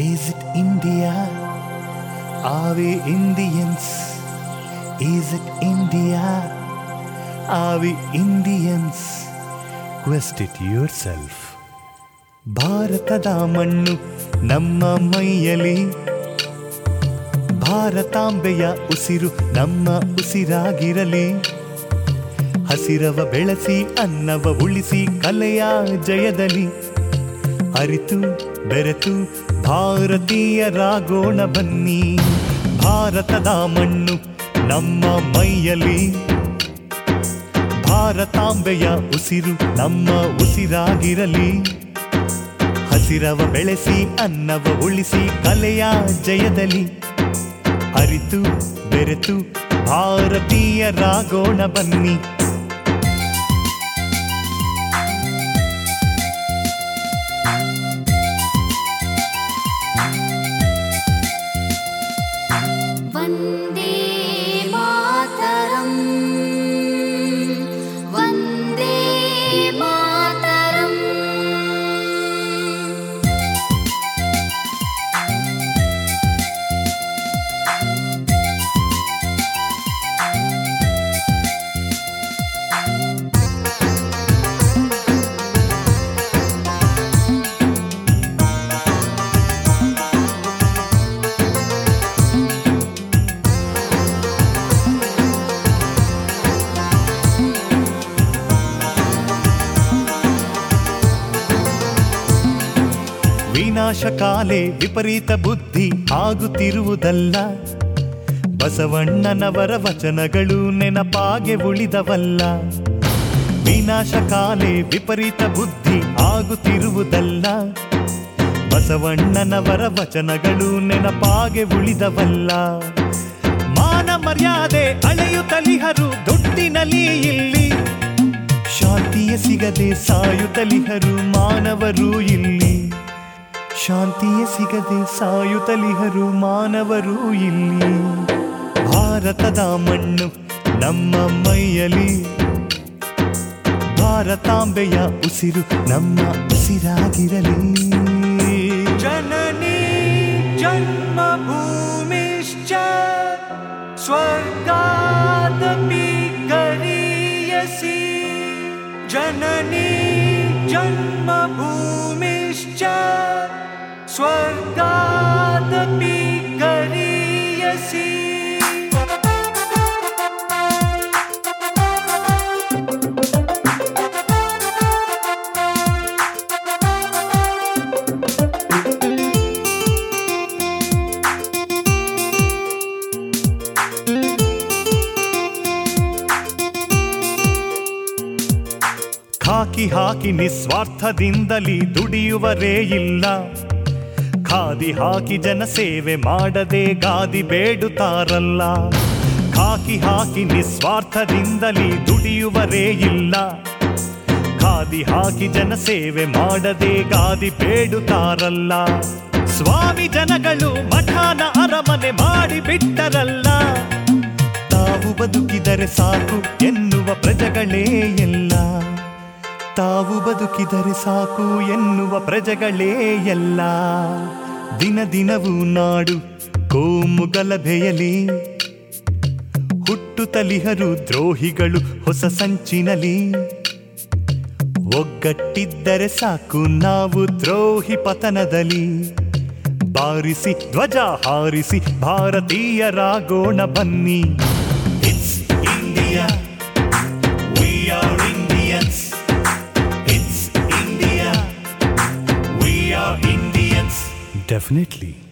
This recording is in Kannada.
Is it India? Are we Indians? Is it India? Are we Indians? Quest it yourself. ಭಾರತದ ಮಣ್ಣು ನಮ್ಮ ಮೈಯಲಿ ಭಾರತಾಂಬೆಯ ಉಸಿರು ನಮ್ಮ ಉಸಿರಾಗಿರಲಿ ಹಸಿರವ ಬೆಳೆಸಿ ಅನ್ನವ ಉಳಿಸಿ ಕಲೆಯ ಜಯದಲ್ಲಿ ಅರಿತು ಬೆರೆತು ಭಾರತೀಯರಾಗೋಣ ಬನ್ನಿ ಭಾರತದ ಮಣ್ಣು ನಮ್ಮ ಮೈಯಲ್ಲಿ ಭಾರತಾಂಬೆಯ ಉಸಿರು ನಮ್ಮ ಉಸಿರಾಗಿರಲಿ ಹಸಿರವ ಬೆಳೆಸಿ ಅನ್ನವ ಉಳಿಸಿ ಕಲೆಯ ಜಯದಲ್ಲಿ ಅರಿತು ಬೆರೆತು ಭಾರತೀಯರಾಗೋಣ ಬನ್ನಿ वन्दे मातरम् वन्दे मातरम् ವಿನಾಶಕಾಲೆ ವಿಪರೀತ ಬುದ್ಧಿ ಆಗುತ್ತಿರುವುದಲ್ಲ ಬಸವಣ್ಣನವರ ವಚನಗಳು ನೆನಪಾಗೆ ಉಳಿದವಲ್ಲ ವಿನಾಶಕಾಲೆ ವಿಪರೀತ ಬುದ್ಧಿ ಆಗುತ್ತಿರುವುದಲ್ಲ ಬಸವಣ್ಣನವರ ವಚನಗಳು ನೆನಪಾಗೆ ಉಳಿದವಲ್ಲ ಮಾನ ಮರ್ಯಾದೆ ಅಳೆಯುತ್ತಲಿಹರು ದುಡ್ಡಿನಲ್ಲಿ ಇಲ್ಲಿ ಶಾಂತಿಯ ಸಿಗದೆ ಸಾಯುತ್ತಲಿಹರು ಮಾನವರು ಇಲ್ಲಿ ಶಾಂತಿಯ ಸಿಗದೆ ಸಾಯುತ್ತಲಿಹರು ಮಾನವರು ಇಲ್ಲಿ ಭಾರತದ ಮಣ್ಣು ನಮ್ಮ ಮೈಯಲಿ ಭಾರತಾಂಬೆಯ ಉಸಿರು ನಮ್ಮ ಉಸಿರಾಗಿರಲಿ जननी जन्मभूमिश्च स्वर्गादपि गरीयसि जननी जन्मभूमिश्च स्वर्गादपि गरीयसि ಖಾಕಿ ಹಾಕಿ ನಿಸ್ವಾರ್ಥದಿಂದಲಿ ದುಡಿಯುವರೇ ಇಲ್ಲ ಖಾದಿ ಹಾಕಿ ಜನಸೇವೆ ಮಾಡದೆ ಗಾದಿ ಬೇಡುತ್ತಾರಲ್ಲ ಖಾಕಿ ಹಾಕಿ ನಿಸ್ವಾರ್ಥದಿಂದಲಿ ದುಡಿಯುವರೇ ಇಲ್ಲ ಖಾದಿ ಹಾಕಿ ಜನಸೇವೆ ಮಾಡದೆ ಗಾದಿ ಬೇಡುತ್ತಾರಲ್ಲ ಸ್ವಾಮಿ ಜನಗಳು ಮಠಾನ ಅರಮನೆ ಮಾಡಿ ಬಿಟ್ಟರಲ್ಲ ತಾವು ಬದುಕಿದರೆ ಸಾಕು ಎನ್ನುವ ಪ್ರಜೆಗಳೇ ಎಲ್ಲ ತಾವು ಬದುಕಿದರೆ ಸಾಕು ಎನ್ನುವ ಪ್ರಜೆಗಳೇ ಎಲ್ಲ ದಿನ ದಿನವೂ ನಾಡು ಕೋಮು ಗಲಭೆಯಲಿ ಹುಟ್ಟುತ್ತಲಿಹರು ದ್ರೋಹಿಗಳು ಹೊಸ ಸಂಚಿನಲಿ ಒಗ್ಗಟ್ಟಿದ್ದರೆ ಸಾಕು ನಾವು ದ್ರೋಹಿ ಪತನದಲ್ಲಿ ಬಾರಿಸಿ ಧ್ವಜ ಹಾರಿಸಿ ಭಾರತೀಯರಾಗೋಣ ಬನ್ನಿ it's India we are Indians it's India we are Indians definitely